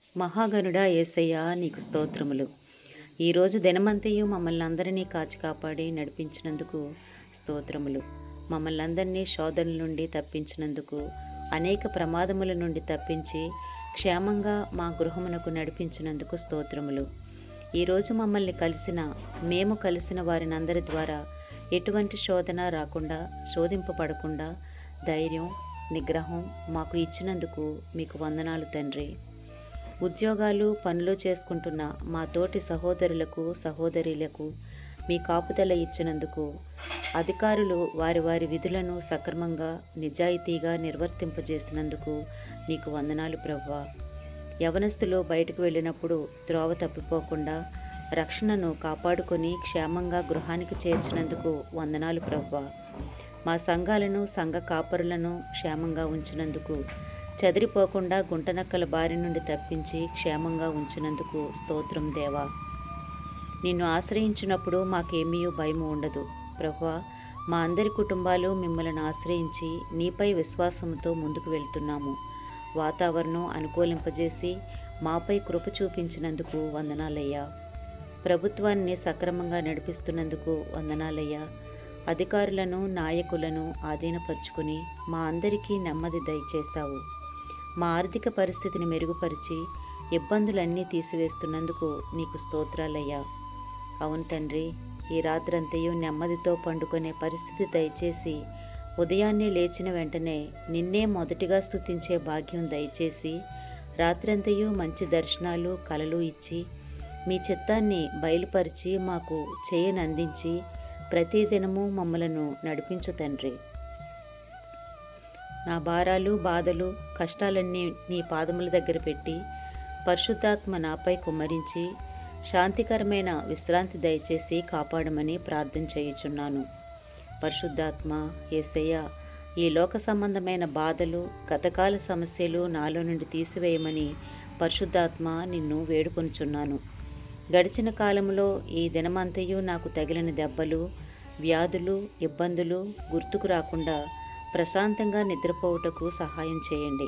మహాగణుడా యేసయ్యా నీకు స్తోత్రములు ఈరోజు దినమంతయు మమ్మల్ని అందరినీ కాచి కాపాడి నడిపించినందుకు స్తోత్రములు మమ్మల్ని అందరినీ శోధనల నుండి తప్పించినందుకు అనేక ప్రమాదముల నుండి తప్పించి క్షేమంగా మా గృహమునకు నడిపించినందుకు స్తోత్రములు ఈరోజు మమ్మల్ని కలిసిన మేము కలిసిన వారిని అందరి ద్వారా ఎటువంటి శోధన రాకుండా శోధింపబడకుండా ధైర్యం నిగ్రహం మాకు ఇచ్చినందుకు మీకు వందనాలు తండ్రి ఉద్యోగాలు పనులు చేసుకుంటున్న మా తోటి సహోదరులకు సహోదరులకు మీ కాపుదల ఇచ్చినందుకు అధికారులు వారి వారి విధులను సక్రమంగా నిజాయితీగా నిర్వర్తింపజేసినందుకు నీకు వందనాలు ప్రవ్వా యవనస్తులు బయటకు వెళ్ళినప్పుడు త్రోవ తప్పిపోకుండా రక్షణను కాపాడుకొని క్షేమంగా గృహానికి చేర్చినందుకు వందనాలు ప్రవ్వా మా సంఘాలను సంఘ కాపరులను క్షేమంగా ఉంచినందుకు చెదిరిపోకుండా గుంటనక్కల బారి నుండి తప్పించి క్షేమంగా ఉంచినందుకు స్తోత్రం దేవా నిన్ను ఆశ్రయించినప్పుడు మాకేమీ భయము ఉండదు ప్రభువా మా అందరి కుటుంబాలు మిమ్మల్ని ఆశ్రయించి నీపై విశ్వాసంతో ముందుకు వెళ్తున్నాము వాతావరణం అనుకూలింపజేసి మాపై కృప చూపించినందుకు వందనాలయ్యా ప్రభుత్వాన్ని సక్రమంగా నడిపిస్తున్నందుకు వందనాలయ్యా అధికారులను నాయకులను ఆధీనపరుచుకుని మా అందరికీ నెమ్మది దయచేస్తావు మా ఆర్థిక పరిస్థితిని మెరుగుపరిచి ఇబ్బందులన్నీ తీసివేస్తున్నందుకు నీకు స్తోత్రాలయ్యా అవును తండ్రి ఈ రాత్రంతయు నెమ్మదితో పండుకునే పరిస్థితి దయచేసి ఉదయాన్నే లేచిన వెంటనే నిన్నే మొదటిగా స్తుతించే భాగ్యం దయచేసి రాత్రంతయు మంచి దర్శనాలు కలలు ఇచ్చి మీ చిత్తాన్ని బయలుపరిచి మాకు చేయనందించి ప్రతిదినము మమ్మలను నడిపించు తండ్రి నా భారాలు బాధలు కష్టాలన్నీ నీ పాదముల దగ్గర పెట్టి పరిశుద్ధాత్మ నాపై కుమ్మరించి శాంతికరమైన విశ్రాంతి దయచేసి కాపాడమని ప్రార్థన చేయుచున్నాను పరిశుద్ధాత్మ ఏసయ్య ఈ లోక సంబంధమైన బాధలు గతకాల సమస్యలు నాలో నుండి తీసివేయమని పరిశుద్ధాత్మ నిన్ను వేడుకొనుచున్నాను గడిచిన కాలంలో ఈ దినమంతయు నాకు తగిలిన దెబ్బలు వ్యాధులు ఇబ్బందులు గుర్తుకు రాకుండా ప్రశాంతంగా నిద్రపోవుటకు సహాయం చేయండి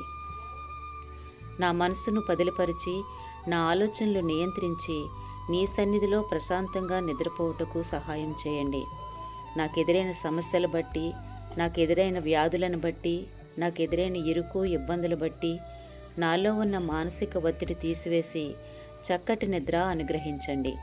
నా మనసును పదిలిపరిచి నా ఆలోచనలు నియంత్రించి నీ సన్నిధిలో ప్రశాంతంగా నిద్రపోవుటకు సహాయం చేయండి నాకు ఎదురైన సమస్యలు బట్టి నాకు ఎదురైన వ్యాధులను బట్టి నాకు ఎదురైన ఇరుకు ఇబ్బందులు బట్టి నాలో ఉన్న మానసిక ఒత్తిడి తీసివేసి చక్కటి నిద్ర అనుగ్రహించండి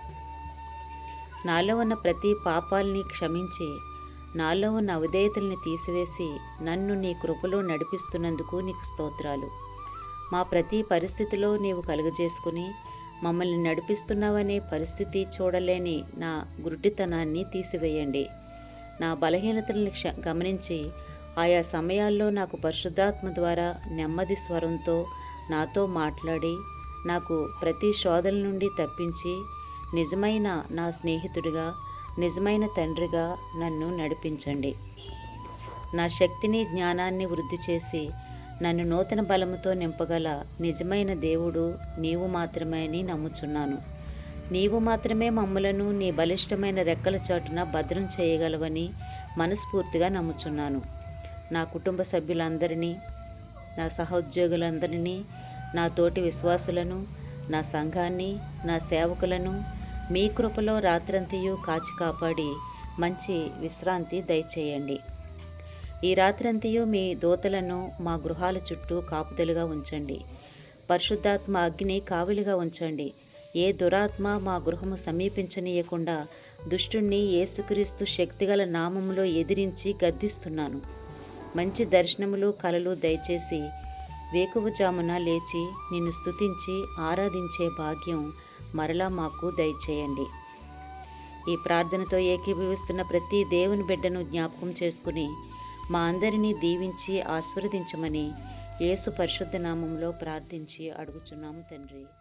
నాలో ఉన్న ప్రతి పాపాల్ని క్షమించి నాలో ఉన్న అవిధేయతల్ని తీసివేసి నన్ను నీ కృపలో నడిపిస్తున్నందుకు నీకు స్తోత్రాలు మా ప్రతి పరిస్థితిలో నీవు కలుగజేసుకుని మమ్మల్ని నడిపిస్తున్నావనే పరిస్థితి చూడలేని నా గురుడితనాన్ని తీసివేయండి నా బలహీనతల్ని క్ష గమనించి ఆయా సమయాల్లో నాకు పరిశుద్ధాత్మ ద్వారా నెమ్మది స్వరంతో నాతో మాట్లాడి నాకు ప్రతి శోధల నుండి తప్పించి నిజమైన నా స్నేహితుడిగా నిజమైన తండ్రిగా నన్ను నడిపించండి నా శక్తిని జ్ఞానాన్ని వృద్ధి చేసి నన్ను నూతన బలముతో నింపగల నిజమైన దేవుడు నీవు మాత్రమే అని నమ్ముచున్నాను నీవు మాత్రమే మమ్మలను నీ బలిష్టమైన రెక్కల చాటున భద్రం చేయగలవని మనస్ఫూర్తిగా నమ్ముచున్నాను నా కుటుంబ సభ్యులందరినీ నా సహోద్యోగులందరినీ నా తోటి విశ్వాసులను నా సంఘాన్ని నా సేవకులను మీ కృపలో రాత్రంతయు కాచి కాపాడి మంచి విశ్రాంతి దయచేయండి ఈ రాత్రంతయు మీ దూతలను మా గృహాల చుట్టూ కాపుదలుగా ఉంచండి పరిశుద్ధాత్మ అగ్ని కావలిగా ఉంచండి ఏ దురాత్మ మా గృహము సమీపించనీయకుండా దుష్టుణ్ణి యేసుక్రీస్తు శక్తిగల నామములో ఎదిరించి గద్దిస్తున్నాను మంచి దర్శనములు కలలు దయచేసి వేకువజామున లేచి నిన్ను స్తుతించి ఆరాధించే భాగ్యం మరలా మాకు దయచేయండి ఈ ప్రార్థనతో ఏకీభవిస్తున్న ప్రతి దేవుని బిడ్డను జ్ఞాపకం చేసుకుని మా అందరినీ దీవించి ఆశీర్వదించమని యేసు పరిశుద్ధ నామంలో ప్రార్థించి అడుగుచున్నాము తండ్రి